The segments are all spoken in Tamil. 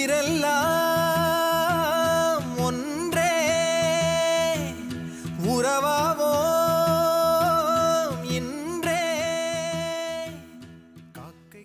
உயிரெல்லாம் ஒன்றே உறவாவோம் இன்றே காக்கை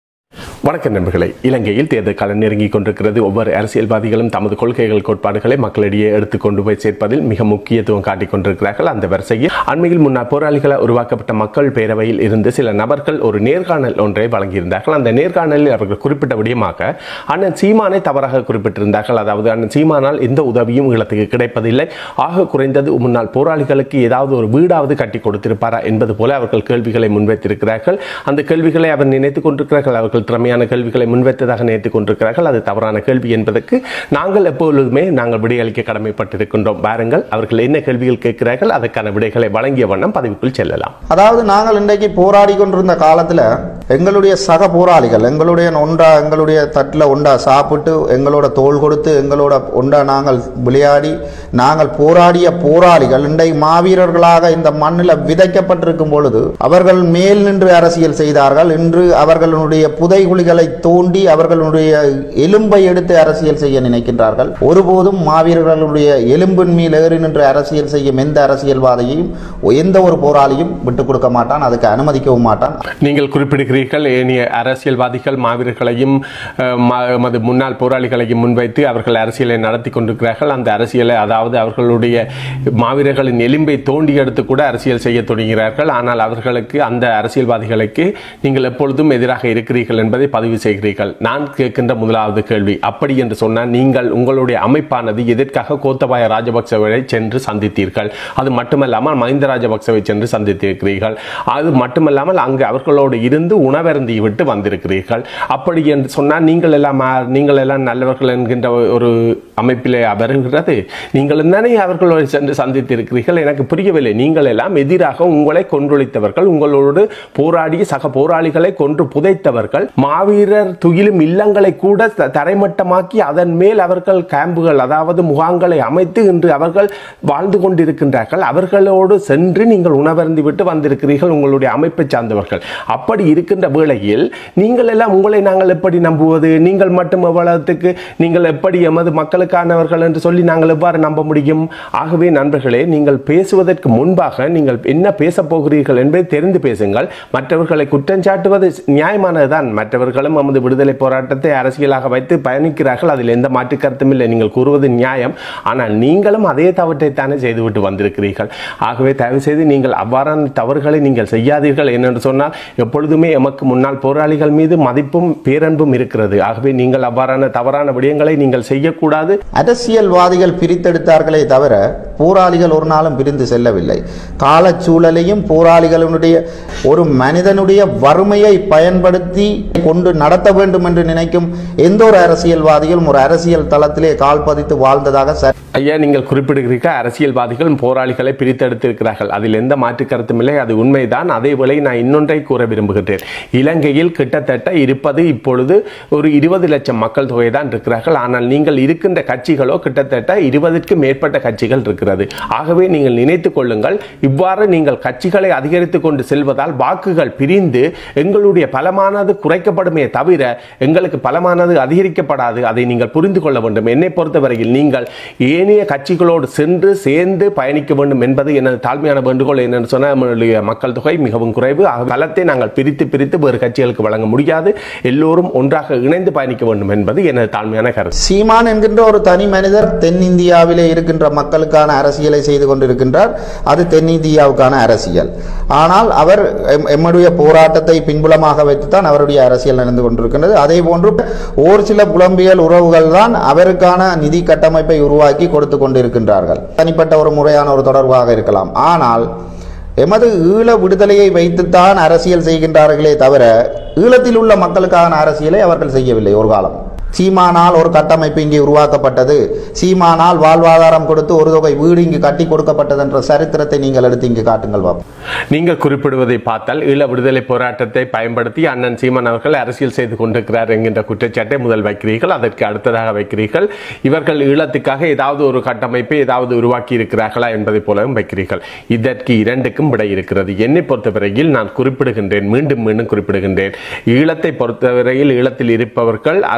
வணக்கம் நண்பர்களே இலங்கையில் தேர்தல் காலம் நெருங்கிக் கொண்டிருக்கிறது ஒவ்வொரு அரசியல்வாதிகளும் தமது கொள்கைகள் கோட்பாடுகளை மக்களிடையே எடுத்து கொண்டு போய் சேர்ப்பதில் மிக முக்கியத்துவம் காட்டிக் கொண்டிருக்கிறார்கள் அந்த வரிசையில் அண்மையில் முன்னாள் போராளிகளால் உருவாக்கப்பட்ட மக்கள் பேரவையில் இருந்து சில நபர்கள் ஒரு நேர்காணல் ஒன்றை வழங்கியிருந்தார்கள் அந்த நேர்காணலில் அவர்கள் குறிப்பிட்ட விடயமாக அண்ணன் சீமானை தவறாக குறிப்பிட்டிருந்தார்கள் அதாவது அண்ணன் சீமானால் எந்த உதவியும் ஈழத்துக்கு கிடைப்பதில்லை ஆக குறைந்தது முன்னாள் போராளிகளுக்கு ஏதாவது ஒரு வீடாவது கட்டி கொடுத்திருப்பாரா என்பது போல அவர்கள் கேள்விகளை முன்வைத்திருக்கிறார்கள் அந்த கேள்விகளை அவர் நினைத்துக் கொண்டிருக்கிறார்கள் அவர்கள் திறமையான கேள்விகளை முன்வைத்ததாக நினைத்துக் கொண்டிருக்கிறார்கள் அது தவறான கேள்வி என்பதற்கு நாங்கள் எப்பொழுதுமே நாங்கள் விடையளிக்க கடமைப்பட்டிருக்கின்றோம் பாருங்கள் அவர்கள் என்ன கேள்விகள் கேட்கிறார்கள் அதற்கான விடைகளை வழங்கிய வண்ணம் பதவிக்குள் செல்லலாம் அதாவது நாங்கள் இன்றைக்கு போராடி கொண்டிருந்த காலத்துல எங்களுடைய சக போராளிகள் எங்களுடைய ஒண்டா எங்களுடைய தட்டில் ஒண்டா சாப்பிட்டு எங்களோட தோள் கொடுத்து எங்களோட ஒண்டா நாங்கள் விளையாடி நாங்கள் போராடிய போராளிகள் இன்றைக்கு மாவீரர்களாக இந்த மண்ணில் விதைக்கப்பட்டிருக்கும் பொழுது அவர்கள் மேல் நின்று அரசியல் செய்தார்கள் இன்று அவர்களுடைய புதைகுழிகளை தோண்டி அவர்களுடைய எலும்பை எடுத்து அரசியல் செய்ய நினைக்கின்றார்கள் ஒருபோதும் மாவீரர்களுடைய எலும்பின் மேல் ஏறி நின்று அரசியல் செய்யும் எந்த அரசியல்வாதியையும் எந்த ஒரு போராளியும் விட்டுக் கொடுக்க மாட்டான் அதுக்கு அனுமதிக்கவும் மாட்டான் நீங்கள் குறிப்பிடுகிறீர்கள் ஏனைய அரசியல்வாதிகள் மாவீரர்களையும் அஹ், ம- எமது முன்னாள் போராளிகளையும் முன்வைத்து அவர்கள் அரசியலை நடத்தி கொண்டிருக்கிறார்கள் அந்த அரசியலை அதாவது அவர்களுடைய மாவீரர்களின் எலும்பை தோண்டி எடுத்து கூட அரசியல் செய்ய தொடங்குகிறார்கள் ஆனால் அவர்களுக்கு அந்த அரசியல்வாதிகளுக்கு நீங்கள் எப்பொழுதும் எதிராக இருக்கிறீர்கள் என்பதை பதிவு செய்கிறீர்கள் நான் கேட்கின்ற முதலாவது கேள்வி அப்படி என்று சொன்னால் நீங்கள் உங்களுடைய அமைப்பானது எதற்காக கோத்தபாய ராஜபக்சவை சென்று சந்தித்தீர்கள் அது மட்டுமல்லாமல் மஹிந்த ராஜபக்சவை சென்று சந்தித்திருக்கிறீர்கள் அது மட்டுமல்லாமல் அங்கு அவர்களோடு இருந்து உணவருந்தி விட்டு வந்திருக்கிறீர்கள் அப்படி என்று சொன்னால் நீங்கள் எல்லாம் மா- நீங்கள் எல்லாம் நல்லவர்கள் என்கின்ற ஒரு அமைப்பிலே வருகிறது நீங்களும் தானே அவர்களோடு சென்று சந்தித்திருக்கிறீர்கள் எனக்கு புரியவில்லை நீங்கள் எல்லாம் எதிராக உங்களை கொன்றொழித்தவர்கள் உங்களோடு போராடிய சக போராளிகளை கொன்று புதைத்தவர்கள் மாவீரர் துயிலும் இல்லங்களை கூட த- தரைமட்டமாக்கி அதன் மேல் அவர்கள் கேம்புகள் அதாவது முகாம்களை அமைத்து இன்று அவர்கள் வாழ்ந்து கொண்டிருக்கின்றார்கள் அவர்களோடு சென்று நீங்கள் உணவருந்தி விட்டு வந்திருக்கிறீர்கள் உங்களுடைய அமைப்பை சார்ந்தவர்கள் அப்படி இருக்கின்ற வேளையில் நீங்கள் எல்லாம் உங்களை நாங்கள் எப்படி நம்புவது நீங்கள் மட்டும் எவ்வளவுக்கு நீங்கள் எப்படி எமது மக்களுக்கானவர்கள் என்று சொல்லி நாங்கள் எவ்வாறு நம்ப முடியும் ஆகவே நண்பர்களே நீங்கள் பேசுவதற்கு முன்பாக நீங்கள் என்ன பேசப் போகிறீர்கள் என்பதை தெரிந்து பேசுங்கள் மற்றவர்களை குற்றம் சாட்டுவது நியாயமானதுதான் மற்றவர்களும் நமது விடுதலை போராட்டத்தை அரசியலாக வைத்து பயணிக்கிறார்கள் அதில் எந்த மாற்று கருத்தும் இல்லை நீங்கள் கூறுவது நியாயம் ஆனால் நீங்களும் அதே தவற்றை தானே செய்துவிட்டு வந்திருக்கிறீர்கள் ஆகவே தயவு செய்து நீங்கள் அவ்வாறான தவறுகளை நீங்கள் செய்யாதீர்கள் என்னென்று சொன்னால் எப்பொழுதுமே எமக்கு முன்னாள் போராளிகள் மீது மதிப்பும் பேரன்பும் இருக்கிறது ஆகவே நீங்கள் அவ்வாறான தவறான விடயங்களை நீங்கள் செய்யக்கூடாது அரசியல்வாதிகள் பிரித்தெடுத்தார்களே தவிர போராளிகள் ஒரு நாளும் பிரிந்து செல்லவில்லை காலச்சூழலையும் போராளிகளுடைய ஒரு மனிதனுடைய வறுமையை பயன்படுத்தி கொண்டு நடத்த வேண்டும் என்று நினைக்கும் எந்த ஒரு அரசியல்வாதியும் ஒரு அரசியல் தளத்திலே கால் பதித்து வாழ்ந்ததாக சரி ஐயா நீங்கள் குறிப்பிடுகிறீர்கள் அரசியல்வாதிகள் போராளிகளை பிரித்தெடுத்திருக்கிறார்கள் அதில் எந்த மாற்று கருத்தும் இல்லை அது உண்மைதான் அதே வேளை நான் இன்னொன்றை கூற விரும்புகின்றேன் இலங்கையில் கிட்டத்தட்ட இருப்பது இப்பொழுது ஒரு இருபது லட்சம் மக்கள் தொகை தான் இருக்கிறார்கள் ஆனால் நீங்கள் இருக்கின்ற கட்சிகளோ கிட்டத்தட்ட இருபதுக்கு மேற்பட்ட கட்சிகள் இருக்கிறது ஆகவே நீங்கள் நினைத்துக் கொள்ளுங்கள் இவ்வாறு நீங்கள் கட்சிகளை அதிகரித்துக் கொண்டு செல்வதால் வாக்குகள் பிரிந்து எங்களுடைய பலமானது குறைக்கப்படுமே தவிர எங்களுக்கு பலமானது அதிகரிக்கப்படாது அதை நீங்கள் புரிந்து கொள்ள வேண்டும் என்னை பொறுத்தவரையில் நீங்கள் ஏனைய கட்சிகளோடு சென்று சேர்ந்து பயணிக்க வேண்டும் என்பது எனது தாழ்மையான வேண்டுகோள் என்னென்னு சொன்னால் நம்மளுடைய மக்கள் தொகை மிகவும் குறைவு ஆக பலத்தை நாங்கள் பிரித்து பிரித்து வேறு கட்சிகளுக்கு வழங்க முடியாது எல்லோரும் ஒன்றாக இணைந்து பயணிக்க வேண்டும் என்பது எனது தாழ்மையான கருத்து சீமான் என்கின்ற ஒரு தனி மனிதர் தென்னிந்தியாவிலே இருக்கின்ற மக்களுக்கான அரசியலை செய்து கொண்டிருக்கின்றார் அது தென்னிந்தியாவுக்கான அரசியல் ஆனால் அவர் எம்- எம்முடைய போராட்டத்தை பின்புலமாக வைத்துத்தான் அவருடைய அரசியல் நடந்து கொண்டிருக்கின்றது அதே போன்று ஒரு சில புலம்பியல் உறவுகள் தான் அவருக்கான நிதி கட்டமைப்பை உருவாக்கி கொடுத்து கொண்டிருக்கின்றார்கள் தனிப்பட்ட ஒரு முறையான ஒரு தொடர்பாக இருக்கலாம் ஆனால் எமது ஈழ விடுதலையை வைத்துத்தான் அரசியல் செய்கின்றார்களே தவிர ஈழத்தில் உள்ள மக்களுக்கான அரசியலை அவர்கள் செய்யவில்லை ஒரு காலம் சீமானால் ஒரு கட்டமைப்பு இங்கே உருவாக்கப்பட்டது சீமானால் வாழ்வாதாரம் கொடுத்து ஒரு தொகை வீடு இங்கு கட்டி கொடுக்கப்பட்டது என்ற சரித்திரத்தை நீங்கள் எடுத்து இங்கு காட்டுங்கள் பாப்போம் நீங்கள் குறிப்பிடுவதை பார்த்தால் ஈழ விடுதலை போராட்டத்தை பயன்படுத்தி அண்ணன் சீமான் அவர்கள் அரசியல் செய்து கொண்டிருக்கிறார் என்கின்ற குற்றச்சாட்டை முதல் வைக்கிறீர்கள் அதற்கு அடுத்ததாக வைக்கிறீர்கள் இவர்கள் ஈழத்துக்காக ஏதாவது ஒரு கட்டமைப்பை ஏதாவது உருவாக்கி இருக்கிறார்களா என்பதை போலவும் வைக்கிறீர்கள் இதற்கு இரண்டுக்கும் விடை இருக்கிறது என்னை பொறுத்தவரையில் நான் குறிப்பிடுகின்றேன் மீண்டும் மீண்டும் குறிப்பிடுகின்றேன் ஈழத்தை பொறுத்தவரையில் ஈழத்தில் இருப்பவர்கள் அறிவில் சிறந்த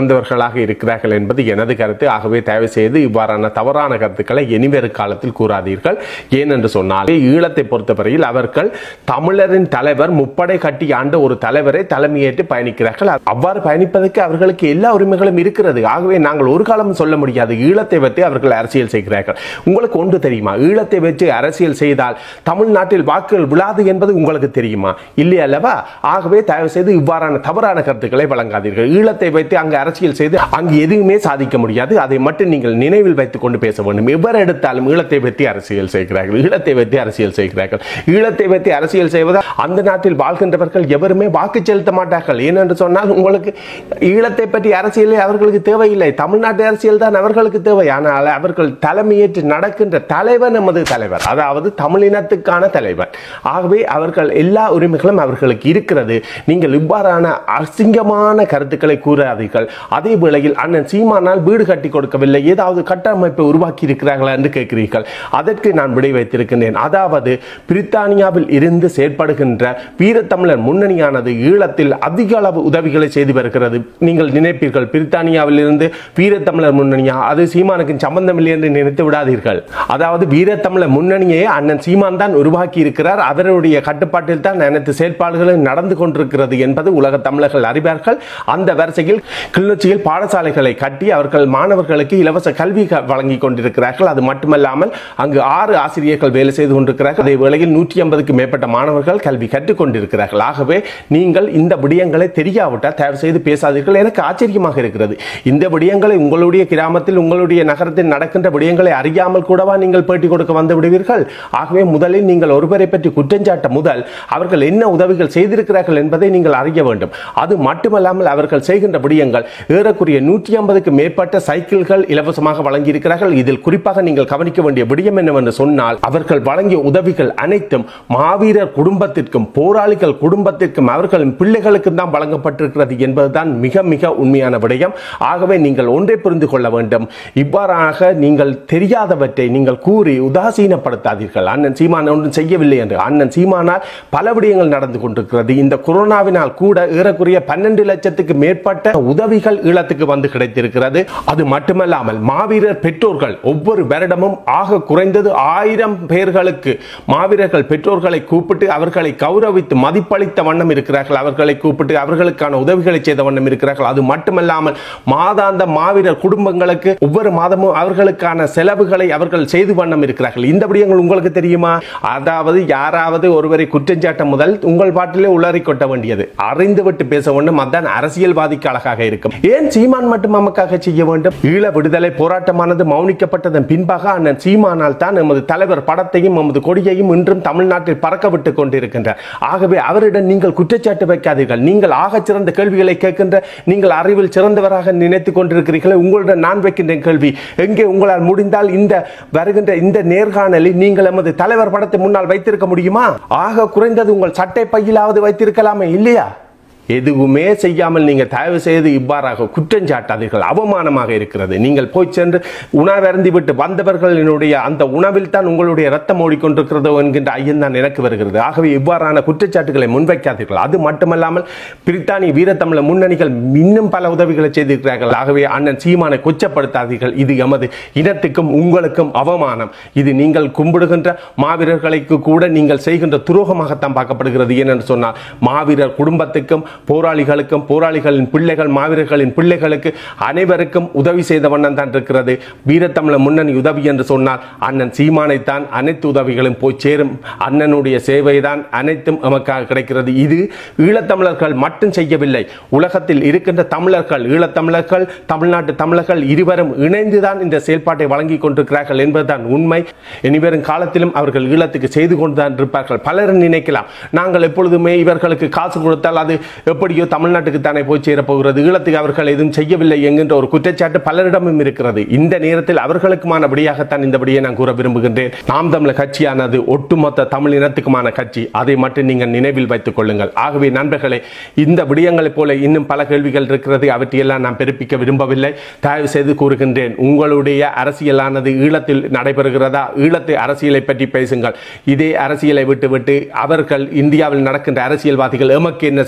சிறந்தவர்களாக இருக்கிறார்கள் என்பது எனது கருத்து ஆகவே தயவு செய்து இவ்வாறான தவறான கருத்துக்களை இனிவரு காலத்தில் கூறாதீர்கள் ஏனென்று சொன்னால் ஈழத்தை பொறுத்தவரையில் அவர்கள் தமிழரின் தலைவர் முப்படை கட்டி ஆண்ட ஒரு தலைவரை தலைமையேற்று பயணிக்கிறார்கள் அவ்வாறு பயணிப்பதற்கு அவர்களுக்கு எல்லா உரிமைகளும் இருக்கிறது ஆகவே நாங்கள் ஒரு காலம் சொல்ல முடியாது ஈழத்தை வைத்து அவர்கள் அரசியல் செய்கிறார்கள் உங்களுக்கு ஒன்று தெரியுமா ஈழத்தை வச்சு அரசியல் செய்தால் தமிழ்நாட்டில் வாக்குகள் விழாது என்பது உங்களுக்கு தெரியுமா இல்லை அல்லவா ஆகவே தயவு செய்து இவ்வாறான தவறான கருத்துக்களை வழங்காதீர்கள் ஈழத்தை வைத்து அங்கு அரசியல் செய்து அங்கு எதுவுமே சாதிக்க முடியாது அதை மட்டும் நீங்கள் நினைவில் வைத்துக் கொண்டு பேச வேண்டும் எவர் எடுத்தாலும் ஈழத்தை வைத்து அரசியல் செய்கிறார்கள் ஈழத்தை வைத்து அரசியல் செய்கிறார்கள் ஈழத்தை வைத்து அரசியல் செய்வதால் அந்த நாட்டில் வாழ்கின்றவர்கள் எவருமே வாக்கு செலுத்த மாட்டார்கள் ஏனென்று சொன்னால் உங்களுக்கு ஈழத்தை பற்றி அரசியலே அவர்களுக்கு தேவையில்லை தமிழ்நாட்டு அரசியல் தான் அவர்களுக்கு தேவை ஆனால் அவர்கள் தலைமையேற்று நடக்கின்ற தலைவர் நமது தலைவர் அதாவது தமிழினத்துக்கான தலைவர் ஆகவே அவர்கள் எல்லா உரிமைகளும் அவர்களுக்கு இருக்கிறது நீங்கள் இவ்வாறான அசிங்கமான கருத்துக்களை கூறாதீர்கள் அதே வேளையில் அண்ணன் சீமானால் வீடு கட்டி கொடுக்கவில்லை ஏதாவது கட்டமைப்பை உருவாக்கி இருக்கிறார்களா என்று கேட்கிறீர்கள் அதற்கு நான் விடை வைத்திருக்கின்றேன் அதாவது பிரித்தானியாவில் இருந்து செயற்படுகின்ற வீரத்தமிழர் முன்னணியானது ஈழத்தில் அதிக அளவு உதவிகளை செய்து வருகிறது நீங்கள் நினைப்பீர்கள் பிரித்தானியாவில் இருந்து வீரத்தமிழர் முன்னணியா அது சீமானுக்கு சம்பந்தம் இல்லை என்று நினைத்து விடாதீர்கள் அதாவது வீரத்தமிழர் முன்னணியை அண்ணன் சீமான் தான் உருவாக்கி இருக்கிறார் அவருடைய கட்டுப்பாட்டில் தான் அனைத்து செயல்பாடுகளும் நடந்து கொண்டிருக்கிறது என்பது உலக தமிழர்கள் அறிவார்கள் அந்த வரிசையில் கிளிநொச்சியில் பாடசாலைகளை கட்டி அவர்கள் மாணவர்களுக்கு இலவச கல்வி க- வழங்கி கொண்டிருக்கிறார்கள் அது மட்டுமல்லாமல் அங்கு ஆறு ஆசிரியர்கள் வேலை செய்து கொண்டிருக்கிறார்கள் அதே வேளையில் நூற்றி ஐம்பதுக்கு மேற்பட்ட மாணவர்கள் கல்வி கற்றுக் கொண்டிருக்கிறார்கள் ஆகவே நீங்கள் இந்த விடயங்களை தெரியாவிட்டால் தயவு செய்து பேசாதீர்கள் எனக்கு ஆச்சரியமாக இருக்கிறது இந்த விடயங்களை உங்களுடைய கிராமத்தில் உங்களுடைய நகரத்தில் நடக்கின்ற விடயங்களை அறியாமல் கூடவா நீங்கள் பேட்டி கொடுக்க வந்து விடுவீர்கள் ஆகவே முதலில் நீங்கள் ஒருவரை பற்றி குற்றஞ்சாட்ட முதல் அவர்கள் என்ன உதவிகள் செய்திருக்கிறார்கள் என்பதை நீங்கள் அறிய வேண்டும் அது மட்டுமல்லாமல் அவர்கள் செய்கின்ற விடயங்கள் ஏறக்குறைய நூற்றி ஐம்பதுக்கு மேற்பட்ட சைக்கிள்கள் இலவசமாக வழங்கியிருக்கிறார்கள் இதில் குறிப்பாக நீங்கள் கவனிக்க வேண்டிய விடயம் என்னவென்று சொன்னால் அவர்கள் வழங்கிய உதவிகள் அனைத்தும் மாவீரர் குடும்பத்திற்கும் போராளிகள் குடும்பத்திற்கும் அவர்களின் பிள்ளைகளுக்கும் தான் வழங்கப்பட்டிருக்கிறது என்பதுதான் மிக மிக உண்மையான விடயம் ஆகவே நீங்கள் ஒன்றை புரிந்து கொள்ள வேண்டும் இவ்வாறாக நீங்கள் தெரியாதவற்றை நீங்கள் கூறி உதாசீனப்படுத்தாதீர்கள் அண்ணன் சீமான் ஒன்றும் செய்யவில்லை என்று அண்ணன் சீமானால் பல விடயங்கள் நடந்து கொண்டிருக்கிறது இந்த கொரோனாவினால் கூட ஏறக்குறைய பன்னெண்டு லட்சத்துக்கு மேற்பட்ட உதவிகள் ஈழத்துக்கு வந்து கிடைத்திருக்கிறது அது மட்டுமல்லாமல் மாவீரர் பெற்றோர்கள் ஒவ்வொரு வருடமும் ஆக குறைந்தது ஆயிரம் பேர்களுக்கு மாவீரர்கள் பெற்றோர்களை கூப்பிட்டு அவர்களை கௌரவித்து மதிப்பளித்த வண்ணம் இருக்கிறார்கள் அவர்களை கூப்பிட்டு அவர்களுக்கான உதவிகளை செய்த வண்ணம் இருக்கிறார்கள் அது மட்டுமல்லாமல் மாதாந்த மாவீரர் குடும்பங்களுக்கு ஒவ்வொரு மாதமும் அவர்களுக்கான செலவுகளை அவர்கள் செய்து வண்ணம் இருக்கிறார்கள் இந்த விடயங்கள் உங்களுக்கு தெரியுமா அதாவது யாராவது ஒருவரை குற்றஞ்சாட்ட முதல் உங்கள் பாட்டிலே உளறி கொட்ட வேண்டியது அறிந்துவிட்டு பேச வேண்டும் அதான் அரசியல்வாதிக்கு அழகாக இருக்கும் ஏன் சீமான் மட்டும் நமக்காக செய்ய வேண்டும் ஈழ விடுதலை போராட்டமானது மௌனிக்கப்பட்டதன் பின்பாக அண்ணன் சீமானால் தான் எமது தலைவர் படத்தையும் எமது கொடியையும் இன்றும் தமிழ்நாட்டில் பறக்க விட்டுக் கொண்டிருக்கின்றார் ஆகவே அவரிடம் நீங்கள் குற்றச்சாட்டு வைக்காதீர்கள் நீங்கள் ஆகச் சிறந்த கேள்விகளை கேட்கின்ற நீங்கள் அறிவில் சிறந்தவராக நினைத்துக் கொண்டிருக்கிறீர்கள் உங்களிடம் நான் வைக்கின்ற கேள்வி எங்கே உங்களால் முடிந்தால் இந்த வருகின்ற இந்த நேர்காணலில் நீங்கள் எமது தலைவர் படத்தை முன்னால் வைத்திருக்க முடியுமா ஆக குறைந்தது உங்கள் சட்டை பையிலாவது வைத்திருக்கலாமே இல்லையா எதுவுமே செய்யாமல் நீங்கள் தயவு செய்து இவ்வாறாக குற்றம் சாட்டாதீர்கள் அவமானமாக இருக்கிறது நீங்கள் போய் சென்று உணவருந்தி விட்டு வந்தவர்களினுடைய அந்த உணவில் தான் உங்களுடைய ரத்தம் ஓடிக்கொண்டிருக்கிறதோ என்கின்ற ஐயம் தான் எனக்கு வருகிறது ஆகவே இவ்வாறான குற்றச்சாட்டுகளை முன்வைக்காதீர்கள் அது மட்டுமல்லாமல் பிரித்தானிய வீரத்தமிழ முன்னணிகள் இன்னும் பல உதவிகளை செய்திருக்கிறார்கள் ஆகவே அண்ணன் சீமானை கொச்சப்படுத்தாதீர்கள் இது எமது இனத்துக்கும் உங்களுக்கும் அவமானம் இது நீங்கள் கும்பிடுகின்ற மாவீரர்களுக்கு கூட நீங்கள் செய்கின்ற துரோகமாகத்தான் பார்க்கப்படுகிறது ஏனென்று சொன்னால் மாவீரர் குடும்பத்துக்கும் போராளிகளுக்கும் போராளிகளின் பிள்ளைகள் மாவீரர்களின் பிள்ளைகளுக்கு அனைவருக்கும் உதவி செய்த வண்ணம் தான் இருக்கிறது வீரத்தமிழ முன்னணி உதவி என்று சொன்னால் அண்ணன் சீமானைத்தான் அனைத்து உதவிகளும் போய் சேரும் அண்ணனுடைய சேவைதான் அனைத்தும் நமக்காக கிடைக்கிறது இது ஈழத்தமிழர்கள் மட்டும் செய்யவில்லை உலகத்தில் இருக்கின்ற தமிழர்கள் ஈழத்தமிழர்கள் தமிழ்நாட்டு தமிழர்கள் இருவரும் இணைந்துதான் இந்த செயல்பாட்டை வழங்கி கொண்டிருக்கிறார்கள் என்பதுதான் உண்மை இனிவரும் காலத்திலும் அவர்கள் ஈழத்துக்கு செய்து கொண்டுதான் இருப்பார்கள் பலரும் நினைக்கலாம் நாங்கள் எப்பொழுதுமே இவர்களுக்கு காசு கொடுத்தால் அது எப்படியோ தமிழ்நாட்டுக்கு தானே போய் சேரப்போகிறது ஈழத்துக்கு அவர்கள் எதுவும் செய்யவில்லை என்கின்ற ஒரு குற்றச்சாட்டு பலரிடமும் இருக்கிறது இந்த நேரத்தில் அவர்களுக்குமான படியாகத்தான் இந்த படியை நான் கூற விரும்புகின்றேன் நாம் தமிழர் கட்சியானது ஒட்டுமொத்த தமிழ் இனத்துக்குமான கட்சி அதை மட்டும் நீங்கள் நினைவில் வைத்துக் கொள்ளுங்கள் ஆகவே நண்பர்களே இந்த விடயங்களைப் போல இன்னும் பல கேள்விகள் இருக்கிறது அவற்றையெல்லாம் நான் பிறப்பிக்க விரும்பவில்லை தயவு செய்து கூறுகின்றேன் உங்களுடைய அரசியலானது ஈழத்தில் நடைபெறுகிறதா ஈழத்து அரசியலை பற்றி பேசுங்கள் இதே அரசியலை விட்டுவிட்டு அவர்கள் இந்தியாவில் நடக்கின்ற அரசியல்வாதிகள் எமக்கு என்ன செய்தார்கள்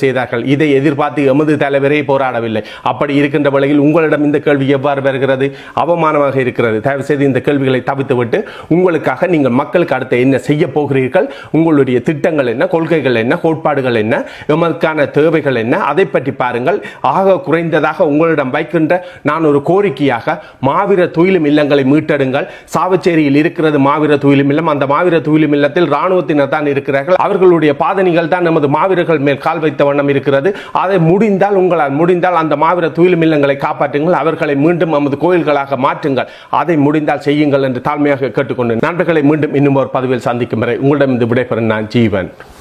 இதை எதிர்பார்த்து எமது தலைவரே போராடவில்லை அப்படி இருக்கின்ற வேளையில் உங்களிடம் இந்த கேள்வி எவ்வாறு வருகிறது அவமானமாக இருக்கிறது தயவு செய்து இந்த கேள்விகளை தவிர்த்துவிட்டு உங்களுக்காக நீங்கள் மக்களுக்கு அடுத்து என்ன செய்ய போகிறீர்கள் உங்களுடைய திட்டங்கள் என்ன கொள்கைகள் என்ன கோட்பாடுகள் என்ன எமதுக்கான தேவைகள் என்ன அதை பற்றி பாருங்கள் ஆக குறைந்ததாக உங்களிடம் வைக்கின்ற நான் ஒரு கோரிக்கையாக மாவீர துயிலும் இல்லங்களை மீட்டெடுங்கள் சாவச்சேரியில் இருக்கிறது மாவீர துயிலும் இல்லம் அந்த மாவீர துயிலும் இல்லத்தில் ராணுவத்தினர் தான் இருக்கிறார்கள் அவர்களுடைய பாதணிகள் தான் நமது மாவீரர்கள் மேல் கால் வைத்த வண்ணம் இருக்கிறது அதை முடிந்தால் உங்களால் முடிந்தால் அந்த மாவீர துயிலும் இல்லங்களை காப்பாற்றுங்கள் அவர்களை மீண்டும் நமது கோயில்களாக மாற்றுங்கள் அதை முடிந்தால் செய்யுங்கள் என்று தாழ்மையாக கேட்டுக்கொண்டு நண்பர்களை மீண்டும் இன்னும் ஒரு பதிவில் சந்திக்கும் வரை உங்களிடம் இந்த விடைபெறும் நான் ஜீவன்